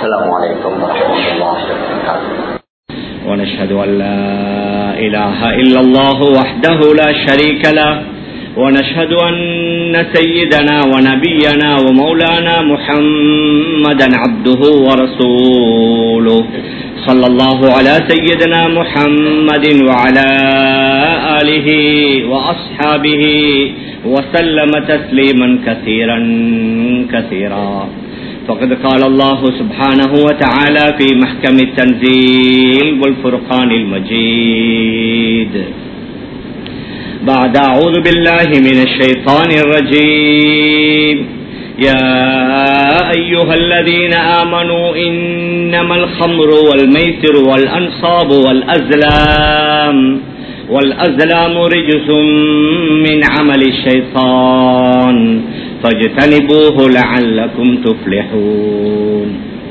السلام عليكم ورحمة الله وبركاته ونشهد أن لا إله إلا الله وحده لا شريك له ونشهد أن سيدنا ونبينا ومولانا محمدا عبده ورسوله صلى الله على سيدنا محمد وعلى آله وأصحابه وسلم تسليما كثيرا كثيرا فقد قال الله سبحانه وتعالى في محكم التنزيل والفرقان المجيد بعد أعوذ بالله من الشيطان الرجيم يا أيها الذين آمنوا إنما الخمر والميسر والأنصاب والأزلام والأزلام رجس من عمل الشيطان فاجتنبوه لعلكم تفلحون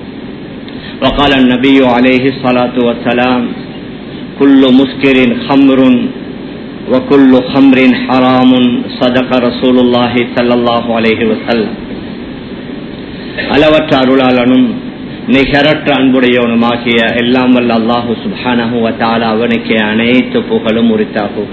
وقال النبي عليه الصلاة والسلام كل مسكر خمر وكل خمر حرام صدق رسول الله صلى الله عليه وسلم அளவற்ற அருளாளனும் நிகரற்ற அன்புடையவனுமாகிய எல்லாம் வல்ல அல்லாஹு சுபானஹு வத்தால அவனுக்கு அனைத்து புகழும் உரித்தாகுக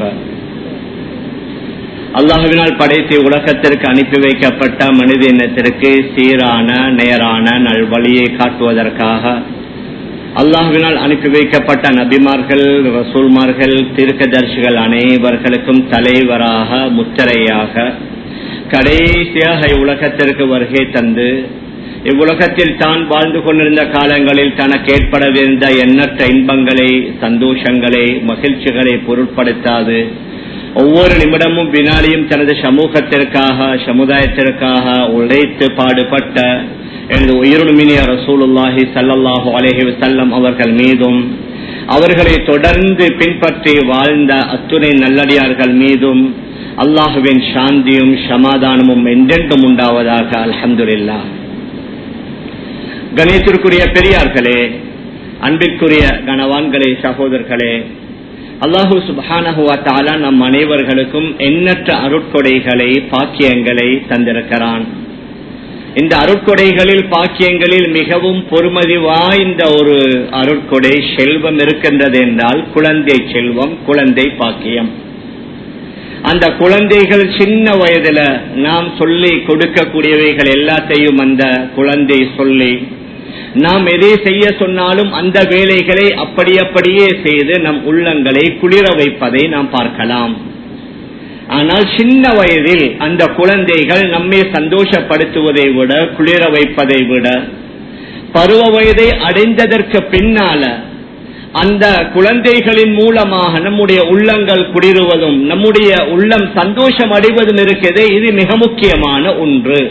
அல்லாஹுவினால் படைத்து உலகத்திற்கு அனுப்பி வைக்கப்பட்ட மனித இனத்திற்கு சீரான நேரான நல்வழியை காட்டுவதற்காக அல்லாஹுவினால் அனுப்பி வைக்கப்பட்ட நபிமார்கள் ரசூல்மார்கள் தீர்க்கதர்சிகள் அனைவர்களுக்கும் தலைவராக முத்திரையாக கடைசியாக இவ்வுலகத்திற்கு வருகை தந்து இவ்வுலகத்தில் தான் வாழ்ந்து கொண்டிருந்த காலங்களில் தனக்கு ஏற்படவிருந்த எண்ணற்ற இன்பங்களை சந்தோஷங்களை மகிழ்ச்சிகளை பொருட்படுத்தாது ஒவ்வொரு நிமிடமும் வினாடியும் தனது சமூகத்திற்காக சமுதாயத்திற்காக உழைத்து பாடுபட்ட எனது உயிருமினிய ரசூலுல்லாஹி சல்லாஹூ அலஹி வசல்லம் அவர்கள் மீதும் அவர்களை தொடர்ந்து பின்பற்றி வாழ்ந்த அத்துணை நல்லடியார்கள் மீதும் அல்லாஹுவின் சாந்தியும் சமாதானமும் என்றென்றும் உண்டாவதாக அலமதுல்லா கணேசருக்குரிய பெரியார்களே அன்பிற்குரிய கனவான்களே சகோதரர்களே அல்லாஹூ சுபானஹுவாத்தாலா நம் அனைவர்களுக்கும் எண்ணற்ற அருட்கொடைகளை பாக்கியங்களை தந்திருக்கிறான் இந்த அருட்கொடைகளில் பாக்கியங்களில் மிகவும் பொறுமதி வாய்ந்த ஒரு அருட்கொடை செல்வம் இருக்கின்றது என்றால் குழந்தை செல்வம் குழந்தை பாக்கியம் அந்த குழந்தைகள் சின்ன வயதுல நாம் சொல்லி கொடுக்கக்கூடியவைகள் எல்லாத்தையும் அந்த குழந்தை சொல்லி நாம் எதை செய்ய சொன்னாலும் அந்த வேலைகளை அப்படி அப்படியே செய்து நம் உள்ளங்களை குளிர வைப்பதை நாம் பார்க்கலாம் ஆனால் சின்ன வயதில் அந்த குழந்தைகள் நம்மை சந்தோஷப்படுத்துவதை விட குளிர வைப்பதை விட பருவ வயதை அடைந்ததற்கு பின்னால அந்த குழந்தைகளின் மூலமாக நம்முடைய உள்ளங்கள் குளிருவதும் நம்முடைய உள்ளம் சந்தோஷம் அடைவதும் இருக்கிறது இது மிக முக்கியமான ஒன்று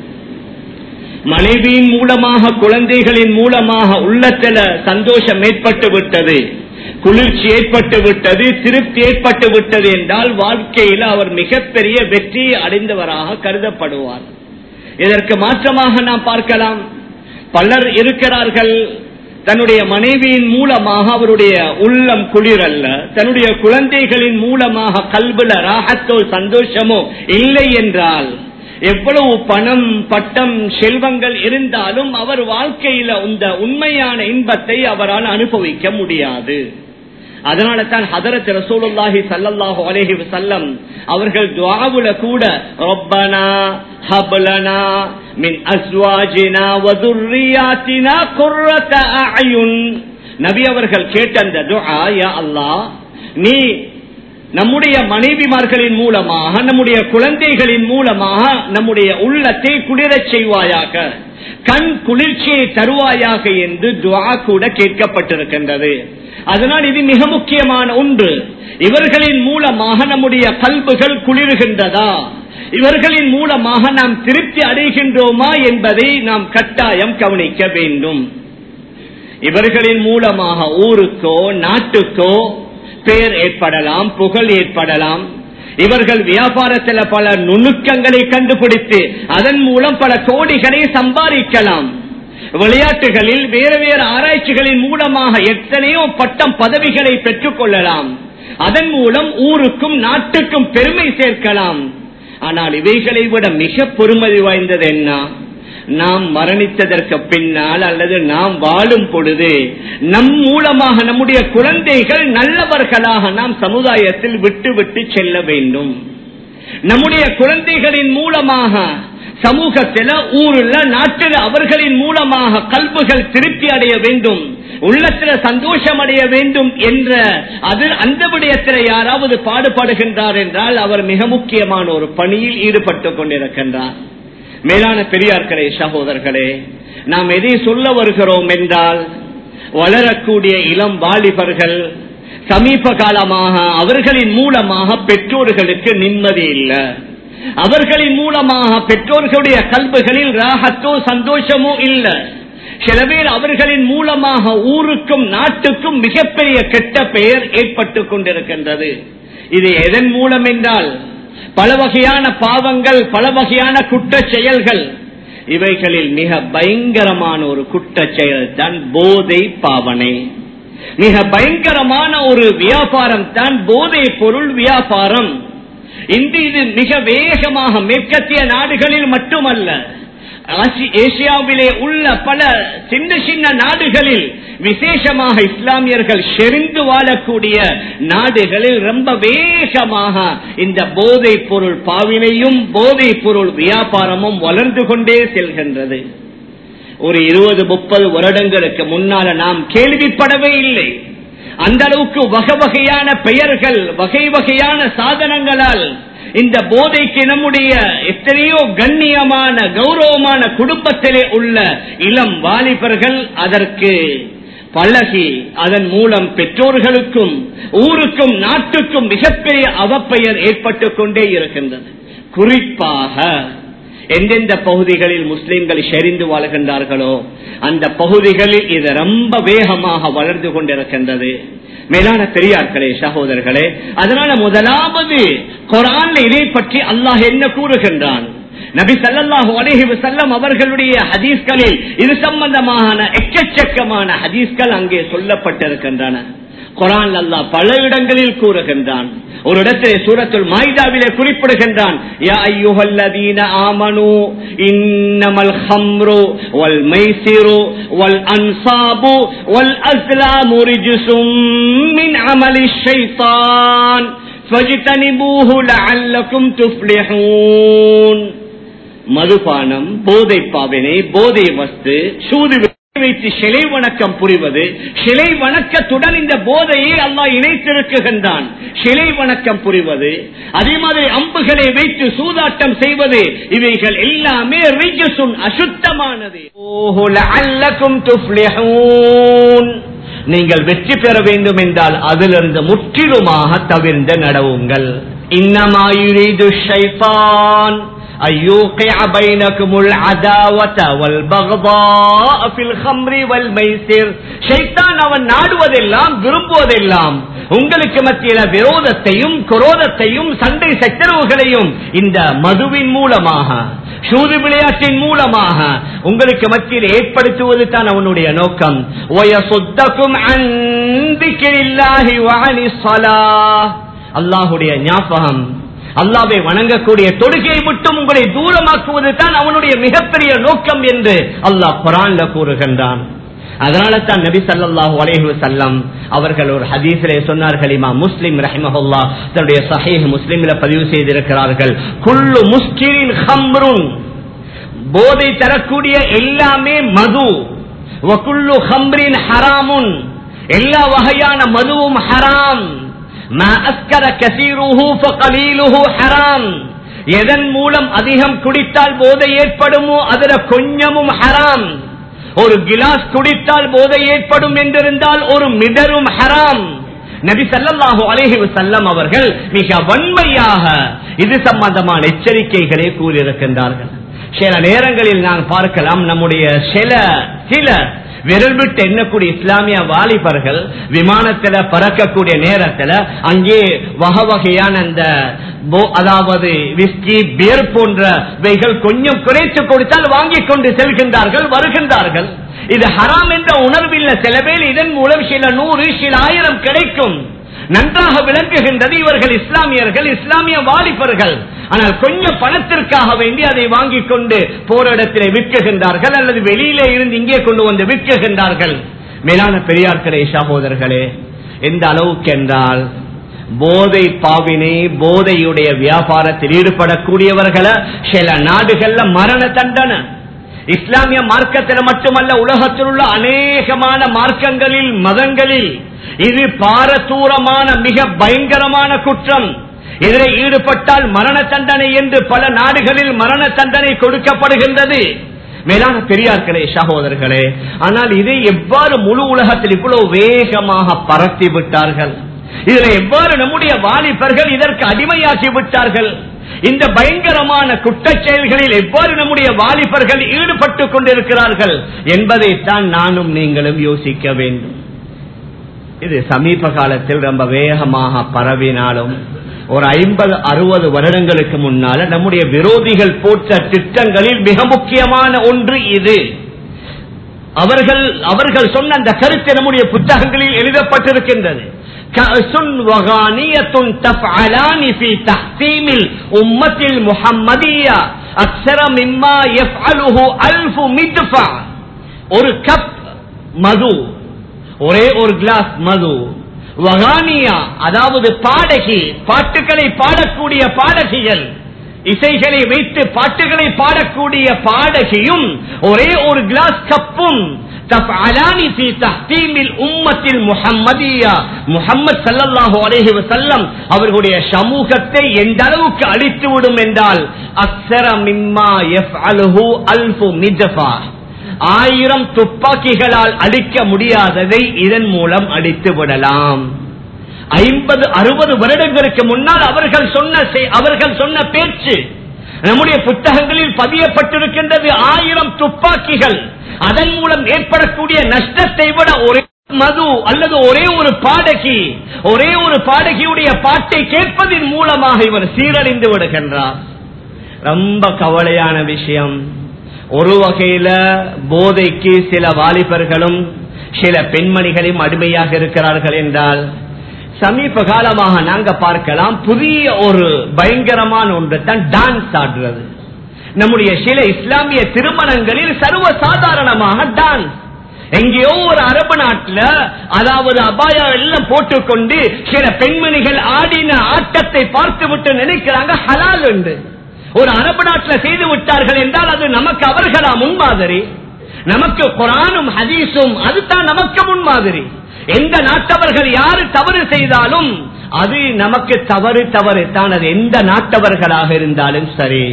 மனைவியின் மூலமாக குழந்தைகளின் மூலமாக உள்ளத்துல சந்தோஷம் ஏற்பட்டு விட்டது குளிர்ச்சி ஏற்பட்டு விட்டது திருப்தி ஏற்பட்டு விட்டது என்றால் வாழ்க்கையில் அவர் மிகப்பெரிய வெற்றியை அடைந்தவராக கருதப்படுவார் இதற்கு மாற்றமாக நாம் பார்க்கலாம் பலர் இருக்கிறார்கள் தன்னுடைய மனைவியின் மூலமாக அவருடைய உள்ளம் குளிரல்ல தன்னுடைய குழந்தைகளின் மூலமாக கல்வில ராகத்தோ சந்தோஷமோ இல்லை என்றால் எவ்வளவு பணம் பட்டம் செல்வங்கள் இருந்தாலும் அவர் வாழ்க்கையில இந்த உண்மையான இன்பத்தை அவரால் அனுபவிக்க முடியாது அதனால தான் ஹதரத் ரசூலுல்லாஹி சல்லல்லாஹு அலைஹி வஸல்லம் அவர்கள் துஆவுல கூட ரப்பனா ஹப்லனா மின் அஸ்வாஜினா வ துர்ரியாத்தினா குர்ரத அயுன் நபி அவர்கள் கேட்ட அந்த துஆ யா அல்லாஹ் நீ நம்முடைய மனைவிமார்களின் மூலமாக நம்முடைய குழந்தைகளின் மூலமாக நம்முடைய உள்ளத்தை குளிரச் செய்வாயாக கண் குளிர்ச்சியை தருவாயாக என்று துவா கூட கேட்கப்பட்டிருக்கின்றது அதனால் இது மிக முக்கியமான ஒன்று இவர்களின் மூலமாக நம்முடைய கல்புகள் குளிர்கின்றதா இவர்களின் மூலமாக நாம் திருப்தி அடைகின்றோமா என்பதை நாம் கட்டாயம் கவனிக்க வேண்டும் இவர்களின் மூலமாக ஊருக்கோ நாட்டுக்கோ பேர் ஏற்படலாம் புகழ் ஏற்படலாம் இவர்கள் வியாபாரத்தில் பல நுணுக்கங்களை கண்டுபிடித்து அதன் மூலம் பல கோடிகளை சம்பாதிக்கலாம் விளையாட்டுகளில் வேறு வேறு ஆராய்ச்சிகளின் மூலமாக எத்தனையோ பட்டம் பதவிகளை பெற்றுக் கொள்ளலாம் அதன் மூலம் ஊருக்கும் நாட்டுக்கும் பெருமை சேர்க்கலாம் ஆனால் இவைகளை விட மிக பொறுமதி வாய்ந்தது என்ன நாம் மரணித்ததற்கு பின்னால் அல்லது நாம் வாழும் பொழுது நம் மூலமாக நம்முடைய குழந்தைகள் நல்லவர்களாக நாம் சமுதாயத்தில் விட்டு விட்டு செல்ல வேண்டும் நம்முடைய குழந்தைகளின் மூலமாக சமூகத்தில ஊருல நாட்டில் அவர்களின் மூலமாக கல்புகள் திருப்தி அடைய வேண்டும் உள்ளத்துல சந்தோஷம் அடைய வேண்டும் என்ற அது அந்த விடயத்தில் யாராவது பாடுபடுகின்றார் என்றால் அவர் மிக முக்கியமான ஒரு பணியில் ஈடுபட்டுக் கொண்டிருக்கின்றார் மேலான பெரியார்களே சகோதரர்களே நாம் எதை சொல்ல வருகிறோம் என்றால் வளரக்கூடிய இளம் வாலிபர்கள் சமீப காலமாக அவர்களின் மூலமாக பெற்றோர்களுக்கு நிம்மதி இல்லை அவர்களின் மூலமாக பெற்றோர்களுடைய கல்விகளில் ராகத்தோ சந்தோஷமோ இல்லை சில பேர் அவர்களின் மூலமாக ஊருக்கும் நாட்டுக்கும் மிகப்பெரிய கெட்ட பெயர் ஏற்பட்டுக் கொண்டிருக்கின்றது இது எதன் மூலம் என்றால் பல வகையான பாவங்கள் பல வகையான குற்ற செயல்கள் இவைகளில் மிக பயங்கரமான ஒரு குற்ற செயல் தான் போதை பாவனை மிக பயங்கரமான ஒரு வியாபாரம் தான் போதை பொருள் வியாபாரம் இன்று இது மிக வேகமாக மேற்கத்திய நாடுகளில் மட்டுமல்ல ஏசியாவிலே உள்ள பல சின்ன சின்ன நாடுகளில் விசேஷமாக இஸ்லாமியர்கள் செறிந்து வாழக்கூடிய நாடுகளில் ரொம்ப வேகமாக இந்த போதை பொருள் பாவினையும் போதை பொருள் வியாபாரமும் வளர்ந்து கொண்டே செல்கின்றது ஒரு இருபது முப்பது வருடங்களுக்கு முன்னால நாம் கேள்விப்படவே இல்லை அந்த அளவுக்கு வகை வகையான பெயர்கள் வகை வகையான சாதனங்களால் இந்த போதைக்கு நம்முடைய எத்தனையோ கண்ணியமான கௌரவமான குடும்பத்திலே உள்ள இளம் வாலிபர்கள் அதற்கு பழகி அதன் மூலம் பெற்றோர்களுக்கும் ஊருக்கும் நாட்டுக்கும் மிகப்பெரிய அவப்பெயர் ஏற்பட்டுக் கொண்டே இருக்கின்றது குறிப்பாக எந்தெந்த பகுதிகளில் முஸ்லிம்கள் செறிந்து வாழ்கின்றார்களோ அந்த பகுதிகளில் இது ரொம்ப வேகமாக வளர்ந்து கொண்டிருக்கின்றது மேலான பெரியார்களே சகோதரர்களே அதனால முதலாவது குரான் இதை பற்றி அல்லாஹ் என்ன கூறுகின்றான் நபி சல்லாஹூ அலஹி வசல்லம் அவர்களுடைய ஹதீஸ்களில் இது சம்பந்தமான எக்கச்சக்கமான ஹதீஸ்கள் அங்கே சொல்லப்பட்டிருக்கின்றன குரான் அல்லாஹ் பல இடங்களில் கூறுகின்றான் ஒரு இடத்திலே சூரத்துல் மாய்தாவிலே குறிப்பிடுகின்றான் யா ஐயுஹல்லதீன ஆமனு இன்னமல் ஹம்ரு வல் மைசிரு வல் அன்சாபு வல் அஸ்லாமு ரிஜ்சும் மின் அமலி ஷைத்தான் ஃபஜ்தனிபூஹு லஅல்லகும் துஃப்லிஹூன் மதுபானம் போதை பாவினை போதை வஸ்து சூது வைத்து சிலை வணக்கம் புரிவது சிலை வணக்கத்துடன் இந்த போதையை அல்லாஹ் இணைத்திருக்குகின்றான் சிலை வணக்கம் புரிவது அதே மாதிரி அம்புகளை வைத்து சூதாட்டம் செய்வது இவைகள் எல்லாமே ரிஜசுன் அசுத்தமானது ஓஹோ அல்லக்கும் நீங்கள் வெற்றி பெற வேண்டும் என்றால் அதிலிருந்து முற்றிலுமாக தவிர்ந்த நடவுங்கள் இன்னமாயுரீது ஷைத்தான் أن يوقع بينكم العداوة والبغضاء في الخمر والميسر ஷைத்தான் அவன் நாடுவதெல்லாம் விரும்புவதெல்லாம் உங்களுக்கு மத்தியில விரோதத்தையும் குரோதத்தையும் சண்டை சச்சரவுகளையும் இந்த மதுவின் மூலமாக சூது விளையாட்டின் மூலமாக உங்களுக்கு மத்தியில் ஏற்படுத்துவது தான் அவனுடைய நோக்கம் அல்லாஹுடைய ஞாபகம் அல்லாவை வணங்கக்கூடிய தொழுகையை மட்டும் உங்களை தூரமாக்குவது தான் அவனுடைய மிகப்பெரிய நோக்கம் என்று அல்லாஹ் குரான்ல கூறுகின்றான் அதனால தான் நபி சல்லாஹூ அலேஹு சல்லம் அவர்கள் ஒரு ஹதீஸிலே சொன்னார்கள் இமா முஸ்லிம் ரஹிமஹுல்லா தன்னுடைய சஹீஹ் முஸ்லிமில் பதிவு செய்திருக்கிறார்கள் குல்லு முஸ்கிரின் ஹம்ருன் போதை தரக்கூடிய எல்லாமே மது வகுல்லு ஹம்ரின் ஹராமுன் எல்லா வகையான மதுவும் ஹராம் எதன் மூலம் அதிகம் குடித்தால் போதை ஏற்படுமோ அதுல கொஞ்சமும் ஹராம் ஒரு கிலாஸ் குடித்தால் போதை ஏற்படும் என்றிருந்தால் ஒரு மிடரும் ஹராம் நபி சல்லாஹூ அலேஹி வசல்லம் அவர்கள் மிக வன்மையாக இது சம்பந்தமான எச்சரிக்கைகளை கூறியிருக்கின்றார்கள் சில நேரங்களில் நான் பார்க்கலாம் நம்முடைய சில சில விரல் விட்டு எண்ணக்கூடிய இஸ்லாமிய வாலிபர்கள் விமானத்துல பறக்கக்கூடிய நேரத்துல அங்கே வகை வகையான அந்த அதாவது விஸ்கி பியர் போன்றவைகள் கொஞ்சம் குறைத்து கொடுத்தால் வாங்கி கொண்டு செல்கின்றார்கள் வருகின்றார்கள் இது ஹராம் என்ற உணர்வில் சில பேர் இதன் மூலம் சில நூறு சில ஆயிரம் கிடைக்கும் நன்றாக விளங்குகின்றது இவர்கள் இஸ்லாமியர்கள் இஸ்லாமிய வாலிபர்கள் ஆனால் கொஞ்சம் பணத்திற்காக வேண்டி அதை வாங்கிக் கொண்டு போற இடத்திலே விற்குகின்றார்கள் அல்லது வெளியிலே இருந்து இங்கே கொண்டு வந்து விற்குகின்றார்கள் மேலான பெரியார்களே சகோதரர்களே எந்த அளவுக்கு என்றால் போதை பாவினை போதையுடைய வியாபாரத்தில் ஈடுபடக்கூடியவர்களை சில நாடுகள்ல மரண தண்டனை இஸ்லாமிய மார்க்கத்தில் மட்டுமல்ல உலகத்தில் உள்ள அநேகமான மார்க்கங்களில் மதங்களில் இது பாரதூரமான மிக பயங்கரமான குற்றம் இதில் ஈடுபட்டால் மரண தண்டனை என்று பல நாடுகளில் மரண தண்டனை கொடுக்கப்படுகின்றது மேலான பெரியார்களே சகோதரர்களே ஆனால் இதை எவ்வாறு முழு உலகத்தில் இவ்வளவு வேகமாக பரத்தி விட்டார்கள் இதில் எவ்வாறு நம்முடைய வாலிபர்கள் இதற்கு அடிமையாக்கி விட்டார்கள் இந்த பயங்கரமான குற்றச் செயல்களில் எவ்வாறு நம்முடைய வாலிபர்கள் ஈடுபட்டுக் கொண்டிருக்கிறார்கள் என்பதைத்தான் நானும் நீங்களும் யோசிக்க வேண்டும் இது சமீப காலத்தில் ரொம்ப வேகமாக பரவினாலும் ஒரு ஐம்பது அறுபது வருடங்களுக்கு முன்னால நம்முடைய விரோதிகள் போட்ட திட்டங்களில் மிக முக்கியமான ஒன்று இது அவர்கள் அவர்கள் சொன்ன அந்த கருத்து நம்முடைய புத்தகங்களில் எழுதப்பட்டிருக்கின்றது كأس وغانية تفعلان في تحسيم الأمة المحمدية أكثر مما يفعله ألف مدفع ஒரு கப் மது ஒரே ஒரு கிளாஸ் மது வகானியா அதாவது பாடகி பாட்டுகளை பாடக்கூடிய பாடகிகள் இசைகளை வைத்து பாட்டுகளை பாடக்கூடிய பாடகியும் ஒரே ஒரு கிளாஸ் கப்பும் தஃஅலானி ஃபீ தஹ்தீமில் உம்மத்தில் முஹம்மதியா முஹம்மத் ஸல்லல்லாஹு அலைஹி வஸல்லம் அவர்களுடைய சமூகத்தை எந்த அளவுக்கு அழித்து விடும் என்றால் அக்ஸர மிம்மா யஃஅலுஹு அல்ஃபு மிஜஃபா ஆயிரம் துப்பாக்கிகளால் அடிக்க முடியாததை இதன் மூலம் அடித்து விடலாம் ஐம்பது அறுபது வருடங்களுக்கு முன்னால் அவர்கள் சொன்ன செ- அவர்கள் சொன்ன பேச்சு நம்முடைய புத்தகங்களில் பதியப்பட்டிருக்கின்றது ஆயிரம் துப்பாக்கிகள் அதன் மூலம் ஏற்படக்கூடிய நஷ்டத்தை விட ஒரே மது அல்லது ஒரே ஒரு பாடகி ஒரே ஒரு பாடகியுடைய பாட்டை கேட்பதன் மூலமாக இவர் சீரழிந்து விடுகின்றார் ரொம்ப கவலையான விஷயம் ஒரு வகையில போதைக்கு சில வாலிபர்களும் சில பெண்மணிகளும் அடிமையாக இருக்கிறார்கள் என்றால் சமீப காலமாக நாங்க பார்க்கலாம் புதிய ஒரு பயங்கரமான ஒன்று தான் டான்ஸ் ஆடுறது நம்முடைய சில இஸ்லாமிய திருமணங்களில் சர்வ சாதாரணமாக டான்ஸ் எங்கேயோ ஒரு அரபு நாட்டுல அதாவது அபாயா எல்லாம் போட்டுக்கொண்டு சில பெண்மணிகள் ஆடின ஆட்டத்தை பார்த்து விட்டு நினைக்கிறாங்க ஹலால் என்று ஒரு அரபு நாட்டுல செய்து விட்டார்கள் என்றால் அது நமக்கு அவர்களா முன்மாதிரி நமக்கு குரானும் ஹதீஸும் அதுதான் நமக்கு முன்மாதிரி எந்த நாட்டவர்கள் யாரு தவறு செய்தாலும் அது நமக்கு தவறு தவறு தான் அது எந்த நாட்டவர்களாக இருந்தாலும் சரி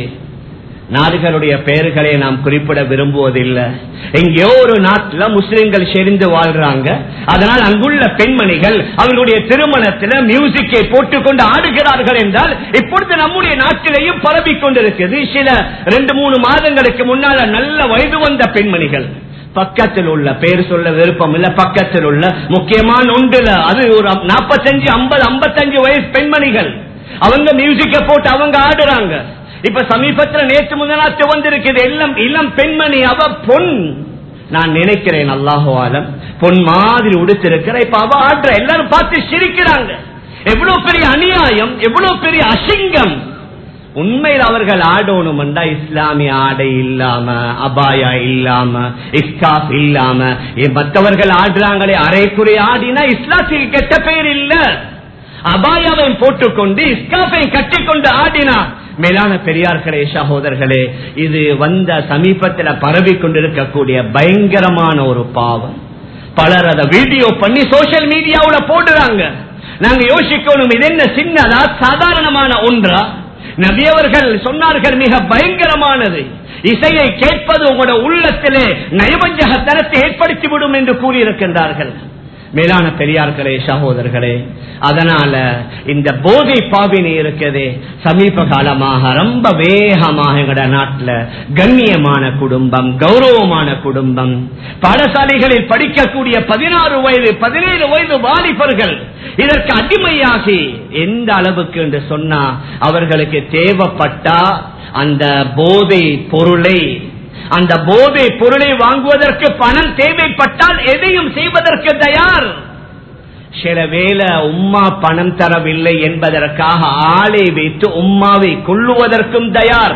நாடுகளுடைய பெயர்களை நாம் குறிப்பிட விரும்புவதில்லை எங்கேயோ ஒரு நாட்டுல முஸ்லிம்கள் செறிந்து வாழ்றாங்க அதனால் அங்குள்ள பெண்மணிகள் அவர்களுடைய திருமணத்துல மியூசிக்கை போட்டுக்கொண்டு ஆடுகிறார்கள் என்றால் இப்பொழுது நம்முடைய நாட்டிலேயும் பரவிக் கொண்டிருக்கிறது சில ரெண்டு மூணு மாதங்களுக்கு முன்னால நல்ல வயது வந்த பெண்மணிகள் பக்கத்தில் உள்ள பேர் சொல்ல விருப்பம் இல்ல பக்கத்தில் உள்ள முக்கியமான ஒன்றுல அது ஒரு நாற்பத்தஞ்சு ஐம்பது ஐம்பத்தஞ்சு வயசு பெண்மணிகள் அவங்க மியூசிக்க போட்டு அவங்க ஆடுறாங்க இப்ப சமீபத்துல நேற்று முதலாத்து வந்திருக்கிறது எல்லாம் இளம் பெண்மணி அவ பொன் நான் நினைக்கிறேன் அல்லாஹுவாலம் பொன் மாதிரி உடுத்திருக்கிற இப்ப அவ ஆடுற எல்லாரும் பார்த்து சிரிக்கிறாங்க எவ்வளவு பெரிய அநியாயம் எவ்வளவு பெரிய அசிங்கம் உண்மையில் அவர்கள் ஆடணும் இஸ்லாமிய ஆடை இல்லாம அபாயா இல்லாம இஸ்காப் இல்லாம இ- மற்றவர்கள் ஆடுறாங்களே அரைக்குறை ஆடினா இஸ்லாத்துக்கு கெட்ட பெயர் இல்ல அபாயாவை போட்டுக்கொண்டு இஸ்காப்பை கட்டிக்கொண்டு ஆடினா மேலான பெரியார்களே சகோதரர்களே இது வந்த சமீபத்தில் பரவி கொண்டிருக்கக்கூடிய பயங்கரமான ஒரு பாவம் பலர் அதை வீடியோ பண்ணி சோசியல் மீடியாவுல போடுறாங்க நாங்க யோசிக்கணும் இது என்ன சின்னதா சாதாரணமான ஒன்றா நபியவர்கள் சொன்னார்கள் மிக பயங்கரமானது இசையை கேட்பது உங்களோட உள்ளத்திலே நயவஞ்சகத்தனத்தை ஏற்படுத்திவிடும் என்று கூறியிருக்கின்றார்கள் மேலான பெரியார்களே சகோதரர்களே அதனால இந்த போதை பாவினி இருக்குது சமீப காலமாக ரொம்ப வேகமாக எங்கட நாட்டுல கண்ணியமான குடும்பம் கௌரவமான குடும்பம் பாடசாலைகளில் படிக்கக்கூடிய பதினாறு வயது பதினேழு வயது வாலிபர்கள் இதற்கு அடிமையாகி எந்த அளவுக்கு என்று சொன்னா அவர்களுக்கு தேவைப்பட்டா அந்த போதை பொருளை அந்த போதை பொருளை வாங்குவதற்கு பணம் தேவைப்பட்டால் எதையும் செய்வதற்கு தயார் சில வேளை உம்மா பணம் தரவில்லை என்பதற்காக ஆளை வைத்து உம்மாவை கொள்ளுவதற்கும் தயார்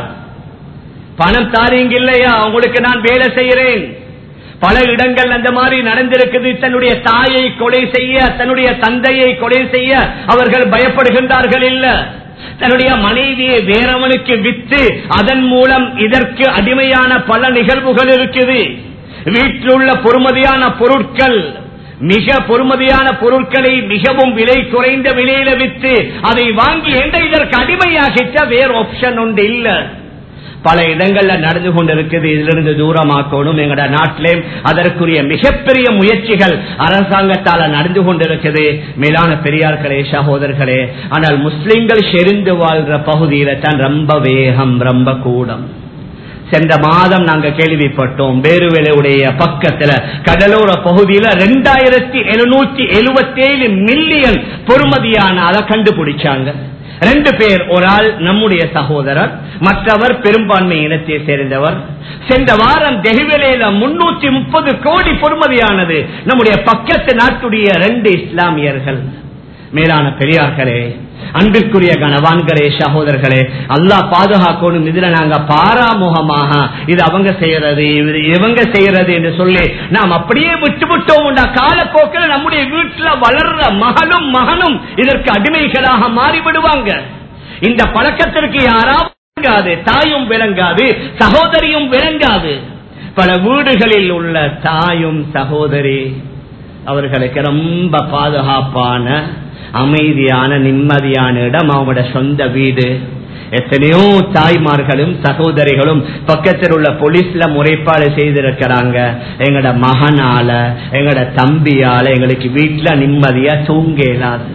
பணம் தாரீங்க இல்லையா உங்களுக்கு நான் வேலை செய்கிறேன் பல இடங்கள் அந்த மாதிரி நடந்திருக்குது தன்னுடைய தாயை கொலை செய்ய தன்னுடைய தந்தையை கொலை செய்ய அவர்கள் பயப்படுகின்றார்கள் இல்ல தன்னுடைய மனைவியை வேறவனுக்கு வித்து அதன் மூலம் இதற்கு அடிமையான பல நிகழ்வுகள் இருக்குது வீட்டில் உள்ள பொறுமதியான பொருட்கள் மிக பொறுமதியான பொருட்களை மிகவும் விலை குறைந்த விலையில வித்து அதை வாங்கி எந்த இதற்கு அடிமையாகிட்ட வேற ஆப்ஷன் ஒன்று இல்ல பல இடங்கள்ல நடந்து கொண்டிருக்குது இதிலிருந்து தூரமாக்கணும் எங்கட நாட்டிலே அதற்குரிய மிகப்பெரிய முயற்சிகள் அரசாங்கத்தால நடந்து கொண்டிருக்குது மேலான பெரியார்களே சகோதரர்களே ஆனால் முஸ்லிம்கள் செறிந்து வாழ்ற பகுதியில தான் ரொம்ப வேகம் ரொம்ப கூடம் சென்ற மாதம் நாங்க கேள்விப்பட்டோம் வேறுவேளையுடைய பக்கத்துல கடலோர பகுதியில ரெண்டாயிரத்தி எழுநூத்தி எழுபத்தி ஏழு மில்லியன் பொறுமதியான அதை கண்டுபிடிச்சாங்க ரெண்டு பேர் ஒரு ஆள் நம்முடைய சகோதரர் மற்றவர் பெரும்பான்மை இனத்தை சேர்ந்தவர் சென்ற வாரம் தெஹிவலையில முன்னூத்தி முப்பது கோடி பொறுமதியானது நம்முடைய பக்கத்து நாட்டுடைய ரெண்டு இஸ்லாமியர்கள் மேலான பெரியார்களே அன்பிற்குரிய கணவான்களே சகோதரர்களே அல்லா பாதுகாக்கணும் இதுல நாங்க பாராமுகமாக இது அவங்க செய்யறது இது இவங்க செய்யறது என்று சொல்லி நாம் அப்படியே விட்டு விட்டோம் காலப்போக்கில் நம்முடைய வீட்டுல வளர்ற மகனும் மகனும் இதற்கு அடிமைகளாக மாறிவிடுவாங்க இந்த பழக்கத்திற்கு யாராவது விளங்காது தாயும் விளங்காது சகோதரியும் விளங்காது பல வீடுகளில் உள்ள தாயும் சகோதரி அவர்களுக்கு ரொம்ப பாதுகாப்பான அமைதியான நிம்மதியான இடம் அவங்களோட சொந்த வீடு எத்தனையோ தாய்மார்களும் சகோதரிகளும் பக்கத்தில் உள்ள போலீஸ்ல முறைப்பாடு செய்திருக்கிறாங்க எங்கட மகனால எங்கட தம்பியால எங்களுக்கு வீட்டுல நிம்மதியா தூங்க இயலாது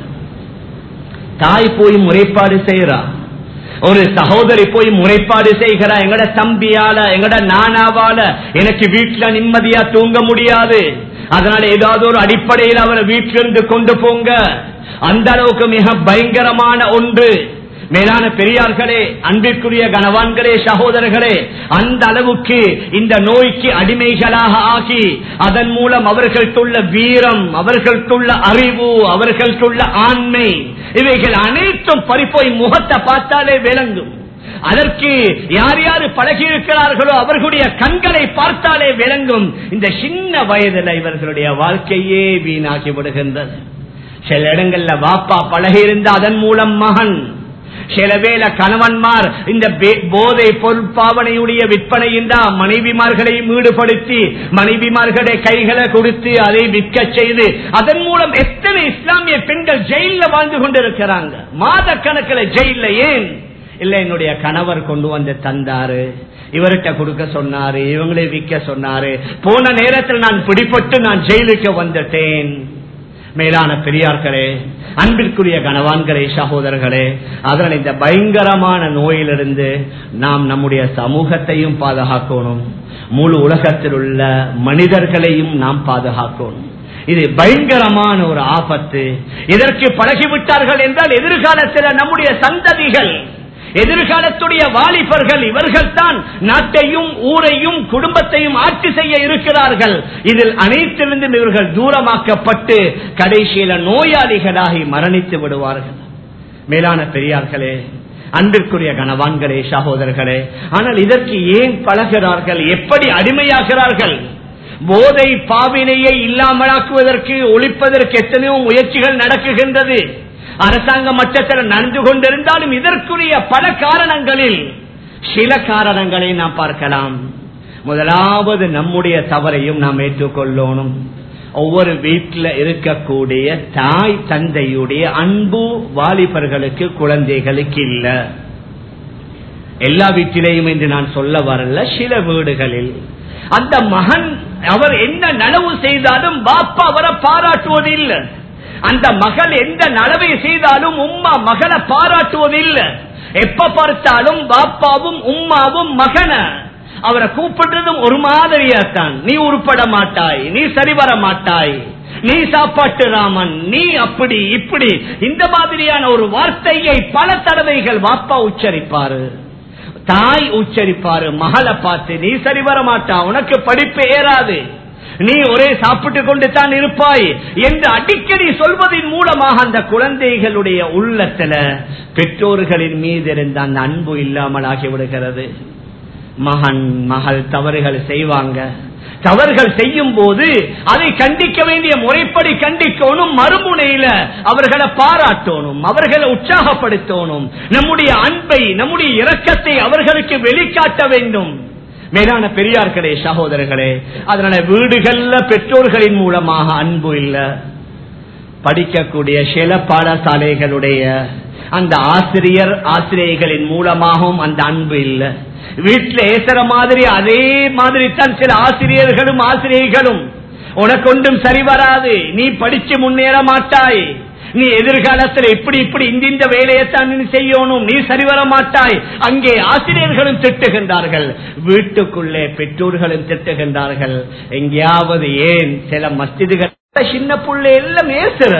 தாய் போய் முறைப்பாடு செய்யறா ஒரு சகோதரி போய் முறைப்பாடு செய்கிறா எங்கட தம்பியால எங்கட நானாவால எனக்கு வீட்டுல நிம்மதியா தூங்க முடியாது அதனால ஏதாவது ஒரு அடிப்படையில் அவரை வீட்டிலிருந்து கொண்டு போங்க அந்த அளவுக்கு மிக பயங்கரமான ஒன்று மேலான பெரியார்களே அன்பிற்குரிய கனவான்களே சகோதரர்களே அந்த அளவுக்கு இந்த நோய்க்கு அடிமைகளாக ஆகி அதன் மூலம் அவர்களுக்குள்ள வீரம் அவர்களுக்குள்ள அறிவு அவர்களுக்குள்ள ஆண்மை இவைகள் அனைத்தும் பறிப்போய் முகத்தை பார்த்தாலே விளங்கும் அதற்கு யார் யாரு பழகி இருக்கிறார்களோ அவர்களுடைய கண்களை பார்த்தாலே விளங்கும் இந்த சின்ன வயதுல இவர்களுடைய வாழ்க்கையே வீணாகி விடுகின்றது சில இடங்கள்ல வாப்பா பழகி இருந்த அதன் மூலம் மகன் சில வேளை கணவன்மார் இந்த போதை பொருட்பாவனையுடைய விற்பனை என்றா மனைவிமார்களையும் ஈடுபடுத்தி மனைவிமார்களுடைய கைகளை கொடுத்து அதை விற்க செய்து அதன் மூலம் எத்தனை இஸ்லாமிய பெண்கள் ஜெயில வாழ்ந்து கொண்டிருக்கிறாங்க மாத கணக்கில் ஜெயில ஏன் இல்ல என்னுடைய கணவர் கொண்டு வந்து தந்தாரு இவர்கிட்ட கொடுக்க சொன்னாரு இவங்களை விற்க சொன்னாரு போன நேரத்தில் நான் பிடிப்பட்டு நான் ஜெயிலுக்கு வந்துட்டேன் மேலான பெரியார்களே அன்பிற்குரிய கனவான்களே சகோதரர்களே அதனால் இந்த பயங்கரமான நோயிலிருந்து நாம் நம்முடைய சமூகத்தையும் பாதுகாக்கணும் முழு உலகத்தில் உள்ள மனிதர்களையும் நாம் பாதுகாக்கணும் இது பயங்கரமான ஒரு ஆபத்து இதற்கு பழகிவிட்டார்கள் என்றால் எதிர்காலத்தில் நம்முடைய சந்ததிகள் எதிர்காலத்துடைய வாலிபர்கள் இவர்கள் தான் நாட்டையும் ஊரையும் குடும்பத்தையும் ஆட்சி செய்ய இருக்கிறார்கள் இதில் அனைத்திலிருந்தும் இவர்கள் தூரமாக்கப்பட்டு கடைசியில நோயாளிகளாகி மரணித்து விடுவார்கள் மேலான பெரியார்களே அன்பிற்குரிய கனவான்களே சகோதரர்களே ஆனால் இதற்கு ஏன் பழகிறார்கள் எப்படி அடிமையாகிறார்கள் போதை பாவினையை இல்லாமலாக்குவதற்கு ஒழிப்பதற்கு எத்தனையோ முயற்சிகள் நடக்குகின்றது அரசாங்க மட்டத்தில் நடந்து கொண்டிருந்தாலும் இதற்குரிய பல காரணங்களில் சில காரணங்களை நாம் பார்க்கலாம் முதலாவது நம்முடைய தவறையும் நாம் ஏற்றுக்கொள்ளணும் ஒவ்வொரு வீட்டில் இருக்கக்கூடிய தாய் தந்தையுடைய அன்பு வாலிபர்களுக்கு குழந்தைகளுக்கு இல்ல எல்லா வீட்டிலேயும் என்று நான் சொல்ல வரல சில வீடுகளில் அந்த மகன் அவர் என்ன நனவு செய்தாலும் பாப்பா அவரை பாராட்டுவது இல்லை அந்த மகள் எந்த நலவை செய்தாலும் உம்மா மகனை பாராட்டுவதில்லை எப்ப பார்த்தாலும் பாப்பாவும் உம்மாவும் மகன அவரை கூப்பிடுறதும் ஒரு மாதிரியா தான் நீ உருப்பட மாட்டாய் நீ சரி வர மாட்டாய் நீ சாப்பாட்டு ராமன் நீ அப்படி இப்படி இந்த மாதிரியான ஒரு வார்த்தையை பல தடவைகள் வாப்பா உச்சரிப்பாரு தாய் உச்சரிப்பாரு மகளை பார்த்து நீ சரி வர மாட்டா உனக்கு படிப்பு ஏறாது நீ ஒரே சாப்பிட்டு கொண்டு தான் இருப்பாய் என்று அடிக்கடி சொல்வதன் மூலமாக அந்த குழந்தைகளுடைய உள்ளத்துல பெற்றோர்களின் மீது இருந்த அந்த அன்பு இல்லாமல் ஆகிவிடுகிறது மகன் மகள் தவறுகள் செய்வாங்க தவறுகள் செய்யும் போது அதை கண்டிக்க வேண்டிய முறைப்படி கண்டிக்கணும் மறுமுனையில அவர்களை பாராட்டணும் அவர்களை உற்சாகப்படுத்தணும் நம்முடைய அன்பை நம்முடைய இரக்கத்தை அவர்களுக்கு வெளிக்காட்ட வேண்டும் மேலான பெரியார்களே சகோதரர்களே அதனால வீடுகள்ல பெற்றோர்களின் மூலமாக அன்பு இல்ல படிக்கக்கூடிய சில பாடசாலைகளுடைய அந்த ஆசிரியர் ஆசிரியர்களின் மூலமாகவும் அந்த அன்பு இல்ல வீட்டில் ஏசுற மாதிரி அதே மாதிரி தான் சில ஆசிரியர்களும் ஆசிரியர்களும் உனக்கு ஒன்றும் சரி வராது நீ படிச்சு முன்னேற மாட்டாய் நீ எதிர்காலத்தில் இப்படி இப்படி இந்த இந்த வேலையைத்தான் நீ செய்யணும் நீ சரி வர மாட்டாய் அங்கே ஆசிரியர்களும் திட்டுகின்றார்கள் வீட்டுக்குள்ளே பெற்றோர்களும் திட்டுகின்றார்கள் எங்கேயாவது ஏன் சில மஸ்ஜிதுகள் சின்ன புள்ளை எல்லாம் ஏசுற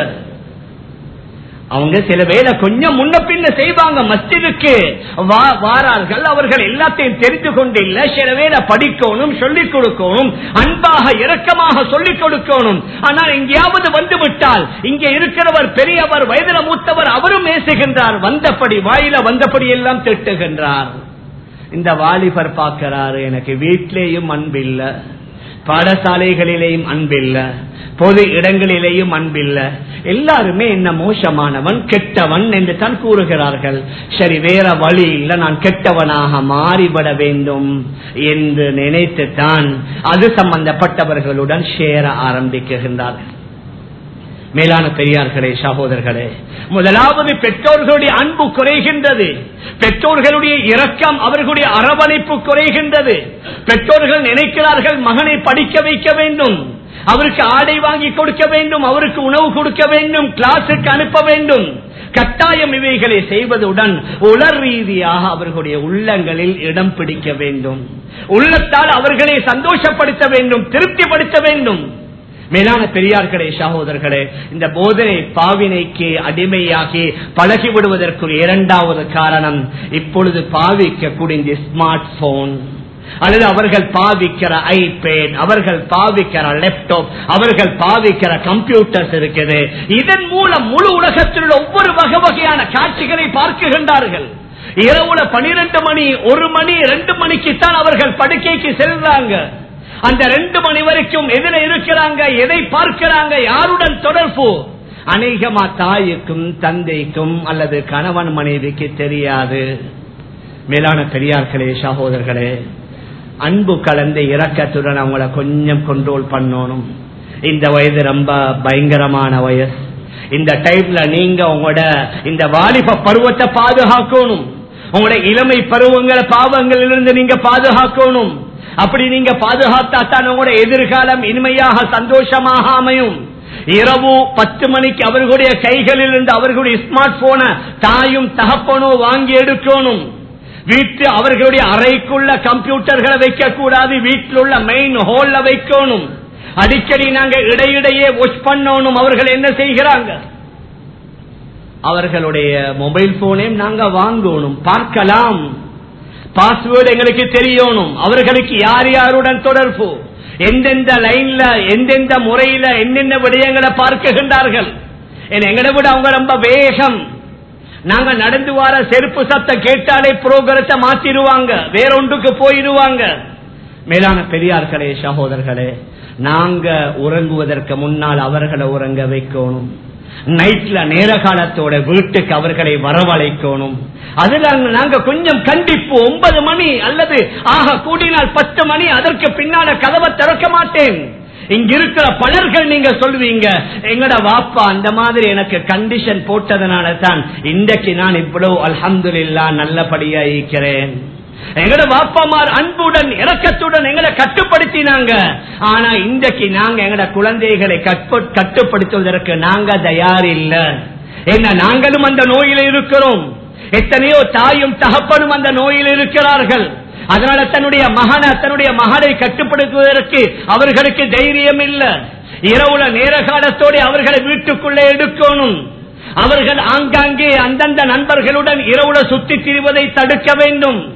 அவங்க சில வேலை கொஞ்சம் முன்ன பின்ன செய்வாங்க மஸ்ஜிதுக்கு வாரார்கள் அவர்கள் எல்லாத்தையும் தெரிந்து கொண்டு இல்ல சில வேலை படிக்கணும் சொல்லிக் கொடுக்கணும் அன்பாக இரக்கமாக சொல்லிக் கொடுக்கணும் ஆனால் எங்கேயாவது வந்து விட்டால் இங்கே இருக்கிறவர் பெரியவர் வயதில மூத்தவர் அவரும் ஏசுகின்றார் வந்தபடி வாயில வந்தபடி எல்லாம் திட்டுகின்றார் இந்த வாலிபர் பார்க்கிறாரு எனக்கு வீட்டிலேயும் அன்பில்ல பாடசாலைகளிலேயும் அன்பில்ல பொது இடங்களிலேயும் அன்பில்ல எல்லாருமே என்ன மோசமானவன் கெட்டவன் என்று தான் கூறுகிறார்கள் சரி வேற வழி இல்ல நான் கெட்டவனாக மாறிவிட வேண்டும் என்று நினைத்து தான் அது சம்பந்தப்பட்டவர்களுடன் சேர ஆரம்பிக்கின்றார்கள் மேலான பெரியார்களே சகோதரர்களே முதலாவது பெற்றோர்களுடைய அன்பு குறைகின்றது பெற்றோர்களுடைய இரக்கம் அவர்களுடைய அரவணைப்பு குறைகின்றது பெற்றோர்கள் நினைக்கிறார்கள் மகனை படிக்க வைக்க வேண்டும் அவருக்கு ஆடை வாங்கி கொடுக்க வேண்டும் அவருக்கு உணவு கொடுக்க வேண்டும் கிளாஸுக்கு அனுப்ப வேண்டும் கட்டாயம் இவைகளை செய்வதுடன் உலர் ரீதியாக அவர்களுடைய உள்ளங்களில் இடம் பிடிக்க வேண்டும் உள்ளத்தால் அவர்களை சந்தோஷப்படுத்த வேண்டும் திருப்திப்படுத்த வேண்டும் மேலான பெரியார்களே சகோதரர்களே இந்த போதனை பாவினைக்கு அடிமையாகி பழகி விடுவதற்கு இரண்டாவது காரணம் இப்பொழுது பாவிக்கக்கூடிய இந்த ஸ்மார்ட் போன் அல்லது அவர்கள் பாவிக்கிற ஐபேட் அவர்கள் பாவிக்கிற லேப்டாப் அவர்கள் பாவிக்கிற கம்ப்யூட்டர்ஸ் இருக்குது இதன் மூலம் முழு உலகத்தில் உள்ள ஒவ்வொரு வகை வகையான காட்சிகளை பார்க்குகின்றார்கள் இரவுல பனிரெண்டு மணி ஒரு மணி ரெண்டு மணிக்குத்தான் அவர்கள் படுக்கைக்கு செல்றாங்க அந்த ரெண்டு மணி வரைக்கும் எதிர இருக்கிறாங்க எதை பார்க்கிறாங்க யாருடன் தொடர்பு அநேகமா தாய்க்கும் தந்தைக்கும் அல்லது கணவன் மனைவிக்கு தெரியாது மேலான பெரியார்களே சகோதரர்களே அன்பு கலந்த இரக்கத்துடன் அவங்கள கொஞ்சம் கண்ட்ரோல் பண்ணணும் இந்த வயது ரொம்ப பயங்கரமான வயசு இந்த டைம்ல நீங்க உங்களோட இந்த வாலிப பருவத்தை பாதுகாக்கணும் உங்களோட இளமை பருவங்களை பாவங்களிலிருந்து நீங்க பாதுகாக்கணும் அப்படி நீங்க பாதுகாத்தா தான் உங்களோட எதிர்காலம் இனிமையாக சந்தோஷமாக அமையும் இரவு பத்து மணிக்கு அவர்களுடைய கைகளில் இருந்து அவர்களுடைய ஸ்மார்ட் போனை தாயும் தகப்பனோ வாங்கி எடுக்கணும் வீட்டு அவர்களுடைய அறைக்குள்ள கம்ப்யூட்டர்களை வைக்க கூடாது வீட்டில் உள்ள மெயின் ஹோல்ல வைக்கணும் அடிக்கடி நாங்க இடையிடையே வாஷ் பண்ணணும் அவர்கள் என்ன செய்கிறாங்க அவர்களுடைய மொபைல் போனையும் நாங்க வாங்கணும் பார்க்கலாம் பாஸ்வேர்டு எங்களுக்கு தெரியணும் அவர்களுக்கு யார் யாருடன் தொடர்பு எந்தெந்த லைன்ல எந்தெந்த முறையில என்னென்ன விடயங்களை பார்க்குகின்றார்கள் எங்களை விட அவங்க ரொம்ப வேகம் நாங்க நடந்து வர செருப்பு சத்தம் கேட்டாலே புரோகிரத்தை மாத்திடுவாங்க வேறொன்றுக்கு போயிடுவாங்க மேலான பெரியார்களே சகோதரர்களே நாங்க உறங்குவதற்கு முன்னால் அவர்களை உறங்க வைக்கணும் நைட்ல நேர காலத்தோட வீட்டுக்கு அவர்களை வரவழைக்கணும் அதுல நாங்க கொஞ்சம் கண்டிப்பு ஒன்பது மணி அல்லது ஆக கூடினால் பத்து மணி அதற்கு பின்னால கதவை திறக்க மாட்டேன் இங்க இருக்கிற பலர்கள் நீங்க சொல்வீங்க எங்கட வாப்பா அந்த மாதிரி எனக்கு கண்டிஷன் போட்டதுனால தான் இன்றைக்கு நான் இவ்வளவு அல்ஹம்துலில்லா நல்லபடியா இருக்கிறேன் எங்கட வாப்பாமார் அன்புடன் இரக்கத்துடன் எங்களை கட்டுப்படுத்தினாங்க ஆனா இன்றைக்கு நாங்க எங்கட குழந்தைகளை கட்டுப்படுத்துவதற்கு நாங்க தயார் இல்ல என்ன நாங்களும் அந்த நோயில இருக்கிறோம் எத்தனையோ தாயும் தகப்பனும் அந்த நோயில் இருக்கிறார்கள் அதனால தன்னுடைய மகனை தன்னுடைய மகளை கட்டுப்படுத்துவதற்கு அவர்களுக்கு தைரியம் இல்ல இரவுல நேர காலத்தோடு அவர்களை வீட்டுக்குள்ளே எடுக்கணும் அவர்கள் ஆங்காங்கே அந்தந்த நண்பர்களுடன் இரவுல சுத்தி திரிவதை தடுக்க வேண்டும்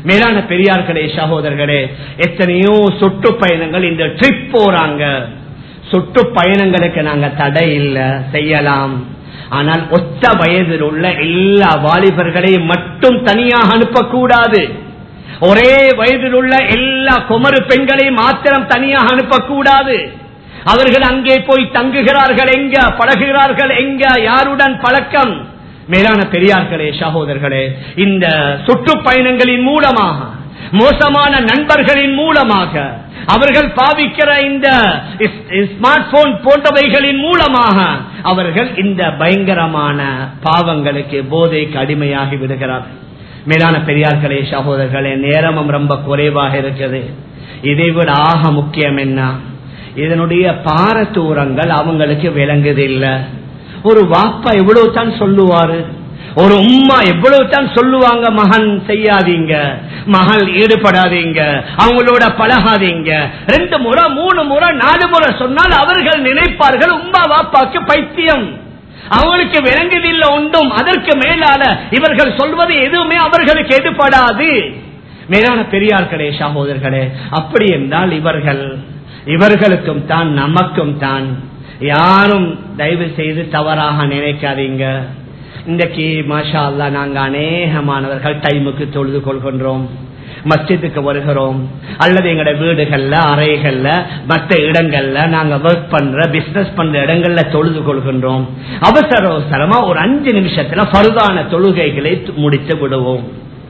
மேலான பெரியார்களே சகோதரர்களே எத்தனையோ சுற்றுப்பயணங்கள் இந்த ட்ரிப் போறாங்க சுற்றுப்பயணங்களுக்கு நாங்க தடை இல்ல செய்யலாம் ஆனால் ஒத்த வயதில் உள்ள எல்லா வாலிபர்களையும் மட்டும் தனியாக அனுப்பக்கூடாது ஒரே வயதில் உள்ள எல்லா குமரு பெண்களையும் மாத்திரம் தனியாக அனுப்பக்கூடாது அவர்கள் அங்கே போய் தங்குகிறார்கள் எங்க பழகுகிறார்கள் எங்க யாருடன் பழக்கம் மேலான பெரியார்களே சகோதரர்களே இந்த சுற்றுப்பயணங்களின் மூலமாக மோசமான நண்பர்களின் மூலமாக அவர்கள் பாவிக்கிற இந்த ஸ்மார்ட் போன் போன்றவைகளின் மூலமாக அவர்கள் இந்த பயங்கரமான பாவங்களுக்கு போதைக்கு அடிமையாகி விடுகிறார்கள் மேலான பெரியார்களே சகோதரர்களே நேரமும் ரொம்ப குறைவாக இருக்குது இதை விட ஆக முக்கியம் என்ன இதனுடைய பாரதூரங்கள் அவங்களுக்கு விளங்குதில்லை ஒரு வாப்பா எவ்வளவு தான் சொல்லுவாரு ஒரு உம்மா எவ்வளவு தான் சொல்லுவாங்க மகன் செய்யாதீங்க மகள் ஈடுபடாதீங்க அவங்களோட பழகாதீங்க ரெண்டு முறை மூணு முறை நாலு முறை சொன்னால் அவர்கள் நினைப்பார்கள் உம்மா வாப்பாக்கு பைத்தியம் அவங்களுக்கு விளங்குதில்லை ஒன்றும் அதற்கு மேலால இவர்கள் சொல்வது எதுவுமே அவர்களுக்கு எடுபடாது மேலான பெரியார்களே சகோதரர்களே அப்படி என்றால் இவர்கள் இவர்களுக்கும் தான் நமக்கும் தான் யாரும் தயவு செய்து தவறாக நினைக்காதீங்க இன்றைக்கு மாஷா அல்லா நாங்க அநேகமானவர்கள் டைமுக்கு தொழுது கொள்கின்றோம் மஸ்ஜிதுக்கு வருகிறோம் அல்லது எங்களோட வீடுகள்ல அறைகள்ல மற்ற இடங்கள்ல நாங்க ஒர்க் பண்ற பிசினஸ் பண்ற இடங்கள்ல தொழுது கொள்கின்றோம் அவசர அவசரமா ஒரு அஞ்சு நிமிஷத்துல பருதான தொழுகைகளை முடித்து விடுவோம்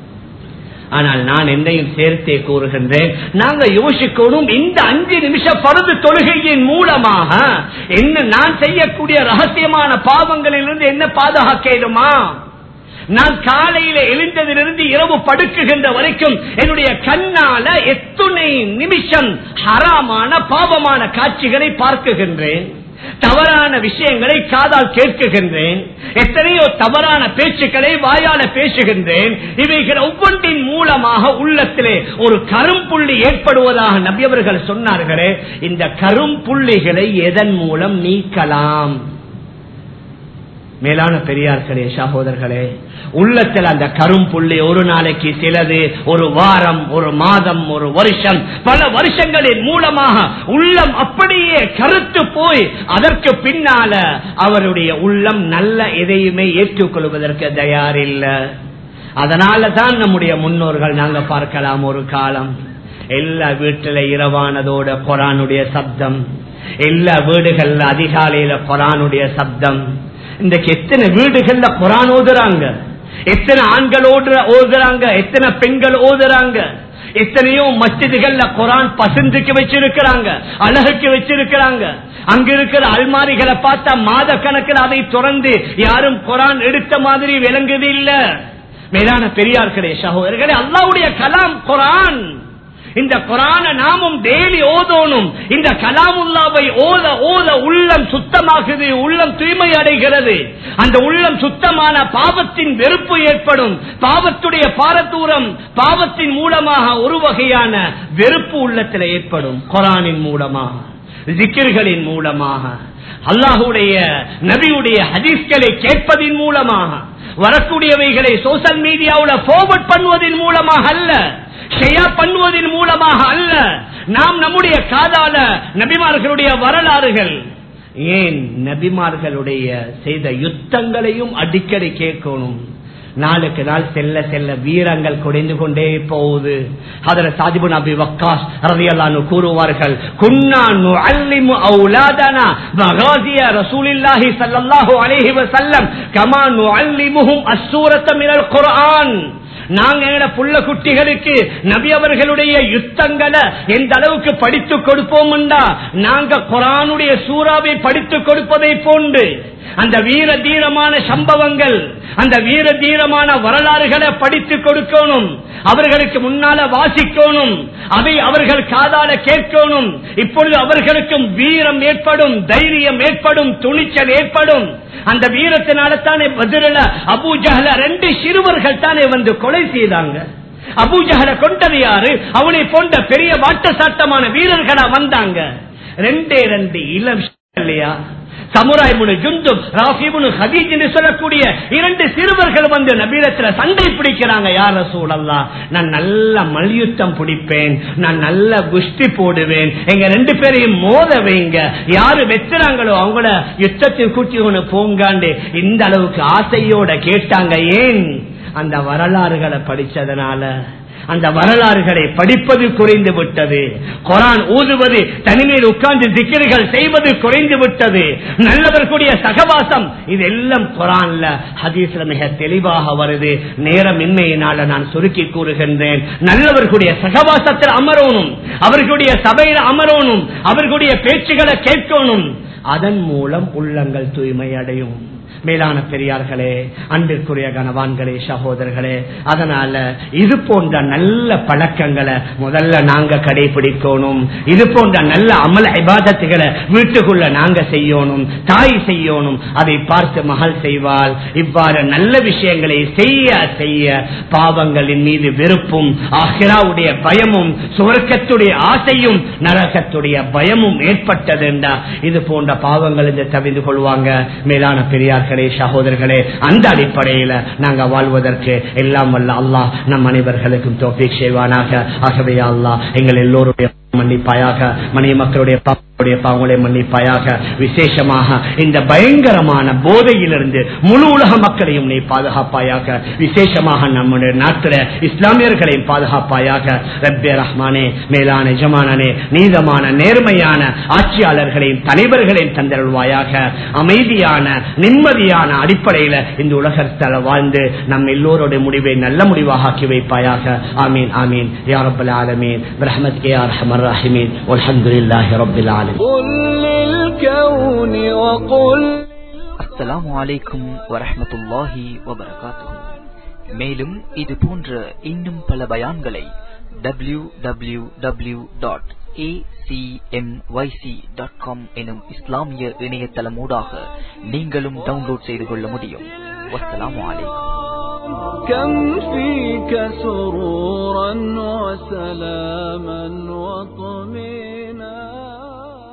ஆனால் நான் என்னையும் சேர்த்தே கூறுகின்றேன் நாங்க யோசிக்கணும் இந்த அஞ்சு நிமிஷம் பருது தொழுகையின் மூலமாக என்ன நான் செய்யக்கூடிய ரகசியமான பாவங்களிலிருந்து என்ன பாதுகாக்கலுமா நான் காலையில எழுந்ததிலிருந்து இரவு படுக்குகின்ற வரைக்கும் என்னுடைய கண்ணால எத்துணை நிமிஷம் ஹராமான பாவமான காட்சிகளை பார்க்குகின்றேன் தவறான விஷயங்களை காதால் கேட்குகின்றேன் எத்தனையோ தவறான பேச்சுக்களை வாயால பேசுகின்றேன் இவைகள் ஒவ்வொன்றின் மூலமாக உள்ளத்திலே ஒரு கரும்புள்ளி ஏற்படுவதாக நபியவர்கள் சொன்னார்களே இந்த கரும்புள்ளிகளை எதன் மூலம் நீக்கலாம் மேலான பெரியார்களே சகோதரர்களே உள்ளத்தில் அந்த கரும்புள்ளி ஒரு நாளைக்கு சிலது ஒரு வாரம் ஒரு மாதம் ஒரு வருஷம் பல வருஷங்களின் மூலமாக உள்ளம் அப்படியே கருத்து போய் அதற்கு பின்னால அவருடைய உள்ளம் நல்ல எதையுமே ஏற்றுக்கொள்வதற்கு தயாரில்லை அதனால தான் நம்முடைய முன்னோர்கள் நாங்க பார்க்கலாம் ஒரு காலம் எல்லா வீட்டில இரவானதோட குரானுடைய சப்தம் எல்லா வீடுகள்ல அதிகாலையில குரானுடைய சப்தம் இன்றைக்கு எத்தனை வீடுகள்ல குரான் ஓதுறாங்க எத்தனை ஆண்கள் ஓடுற ஓதுறாங்க எத்தனை பெண்கள் ஓதுறாங்க எத்தனையோ மஸ்ஜிதுகள்ல குரான் பசந்துக்கு வச்சிருக்கிறாங்க அழகுக்கு வச்சிருக்கிறாங்க அங்க இருக்கிற அல்மாரிகளை பார்த்தா மாத கணக்கில் அதை திறந்து யாரும் குரான் எடுத்த மாதிரி விளங்குது இல்ல மேலான பெரியார்களே சகோதரர்களே அல்லாவுடைய கலாம் குரான் இந்த குரான நாமும் டெய்லி ஓதோனும் இந்த கலாமுல்லாவை ஓத ஓத உள்ளம் சுத்தமாகுது உள்ளம் தூய்மை அடைகிறது அந்த உள்ளம் சுத்தமான பாவத்தின் வெறுப்பு ஏற்படும் பாவத்துடைய பாரதூரம் பாவத்தின் மூலமாக ஒரு வகையான வெறுப்பு உள்ளத்தில் ஏற்படும் குரானின் மூலமாக ஜிக்கிர்களின் மூலமாக அல்லாஹுடைய நபியுடைய ஹதீஸ்களை கேட்பதின் மூலமாக வரக்கூடியவைகளை சோசியல் மீடியாவில் போர்வர்ட் பண்ணுவதன் மூலமாக அல்ல ஷெயா பண்ணுவதன் மூலமாக அல்ல நாம் நம்முடைய காதால நபிமார்களுடைய வரலாறுகள் ஏன் நபிமார்களுடைய செய்த யுத்தங்களையும் அடிக்கடி கேட்கணும் நாளுக்கு நாள் செல்ல செல்ல வீரங்கள் குறைந்து கொண்டே போகுது அதில் சாதிபு நபி வக்காஸ் ரதியல்லானு கூறுவார்கள் குன்னானு அல்லிமு அவுலாதனா மகாசிய ரசூலில்லாஹி ஸல்லல்லாஹு அலைஹி வஸல்லம் கமா நுஅல்லிமுஹும் அஸ்ஸூரத்த மினல் குர்ஆன் நாங்க எங்கட புள்ள குட்டிகளுக்கு நபி அவர்களுடைய யுத்தங்களை எந்த அளவுக்கு படித்து கொடுப்போம்டா நாங்க குரானுடைய சூறாவை படித்து கொடுப்பதை போன்று அந்த வீர தீரமான சம்பவங்கள் அந்த வீர தீரமான வரலாறுகளை படித்து கொடுக்கணும் அவர்களுக்கு முன்னால வாசிக்கணும் அதை அவர்கள் காதால கேட்கணும் இப்பொழுது அவர்களுக்கும் வீரம் ஏற்படும் தைரியம் ஏற்படும் துணிச்சல் ஏற்படும் அந்த வீரத்தினால தானே பதில அபூஜஹல ரெண்டு சிறுவர்கள் தானே வந்து கொலை செய்தாங்க அபூஜஹல கொண்டது யாரு அவனை போன்ற பெரிய வாட்ட சாட்டமான வீரர்களா வந்தாங்க ரெண்டே ரெண்டு இளம் இல்லையா சமுராய்முனு ஜுந்தும் ராஃபிபுனு ஹதீஜ் என்று சொல்லக்கூடிய இரண்டு சிறுவர்கள் வந்து நபீரத்துல சண்டை பிடிக்கிறாங்க யார் ரசூலல்லா நான் நல்ல மல்யுத்தம் பிடிப்பேன் நான் நல்ல குஸ்தி போடுவேன் எங்க ரெண்டு பேரையும் மோத வைங்க யாரு வெத்துறாங்களோ அவங்கள யுத்தத்தில் கூட்டி ஒண்ணு போங்காண்டு இந்த அளவுக்கு ஆசையோட கேட்டாங்க ஏன் அந்த வரலாறுகளை படிச்சதுனால அந்த வரலாறுகளை படிப்பது குறைந்து விட்டது குரான் ஊதுவது தனிமையில் உட்கார்ந்து திக்கர்கள் செய்வது குறைந்து விட்டது நல்லவர்களுடைய சகவாசம் இதெல்லாம் குரான்ல ஹதீஸ்ல மிக தெளிவாக வருது நேரமின்மையினால நான் சுருக்கி கூறுகின்றேன் நல்லவர்களுடைய சகவாசத்தில் அமரணும் அவர்களுடைய சபையில் அமரணும் அவர்களுடைய பேச்சுகளை கேட்கணும் அதன் மூலம் உள்ளங்கள் தூய்மை அடையும் மேலான பெரியார்களே அன்பிற்குரிய கனவான்களே சகோதரர்களே அதனால இது போன்ற நல்ல பழக்கங்களை முதல்ல நாங்க கடைபிடிக்கணும் இது போன்ற நல்ல அமல் இபாதத்துகளை வீட்டுக்குள்ள நாங்க செய்யணும் தாய் செய்யணும் அதை பார்த்து மகள் செய்வாள் இவ்வாறு நல்ல விஷயங்களை செய்ய செய்ய பாவங்களின் மீது வெறுப்பும் ஆஹிராவுடைய பயமும் சுவர்க்கத்துடைய ஆசையும் நரகத்துடைய பயமும் ஏற்பட்டது என்றா இது போன்ற பாவங்கள் இருந்து தவிர்த்து கொள்வாங்க மேலான பெரியார்கள் பெரியார்களே சகோதரர்களே அந்த அடிப்படையில நாங்க வாழ்வதற்கு எல்லாம் வல்ல அல்லாஹ் நம் அனைவர்களுக்கும் தோப்பிக் செய்வானாக ஆகவே அல்லாஹ் எங்கள் எல்லோருடைய மன்னிப்பாயாக மனித மக்களுடைய பாவங்களுடைய பாவங்களை மன்னிப்பாயாக விசேஷமாக இந்த பயங்கரமான போதையிலிருந்து முழு உலக மக்களையும் நீ பாதுகாப்பாயாக விசேஷமாக நம்முடைய நாட்டில் இஸ்லாமியர்களையும் பாதுகாப்பாயாக ரப்பே ரஹ்மானே மேலான எஜமானனே நீதமான நேர்மையான ஆட்சியாளர்களையும் தலைவர்களையும் தந்தருள்வாயாக அமைதியான நிம்மதியான அடிப்படையில் இந்த உலகத்தில் வாழ்ந்து நம் எல்லோருடைய முடிவை நல்ல முடிவாக ஆக்கி வைப்பாயாக ஆமீன் ஆமீன் யாரப்பல் ஆலமீன் பிரஹமத் கே ஆர் ஹமர் ரஹிமீன் அல்ஹம்துலில்லாஹி ரப்பில் ஆலமீன் قل للكون وقل அஸ்ஸலாமு அலைக்கும் வரஹ்மத்துல்லாஹி வபரகாத்துஹு மேலும் இது போன்ற இன்னும் பல பயான்களை டபிள்யூ டபிள்யூ டபிள்யூ டாட் எனும் இஸ்லாமிய இணையதளமூடாக நீங்களும் டவுன்லோட் செய்து கொள்ள முடியும் வஸ்ஸலாமு அலைக்கும் كم فيك سرورا وسلاما وطمئنا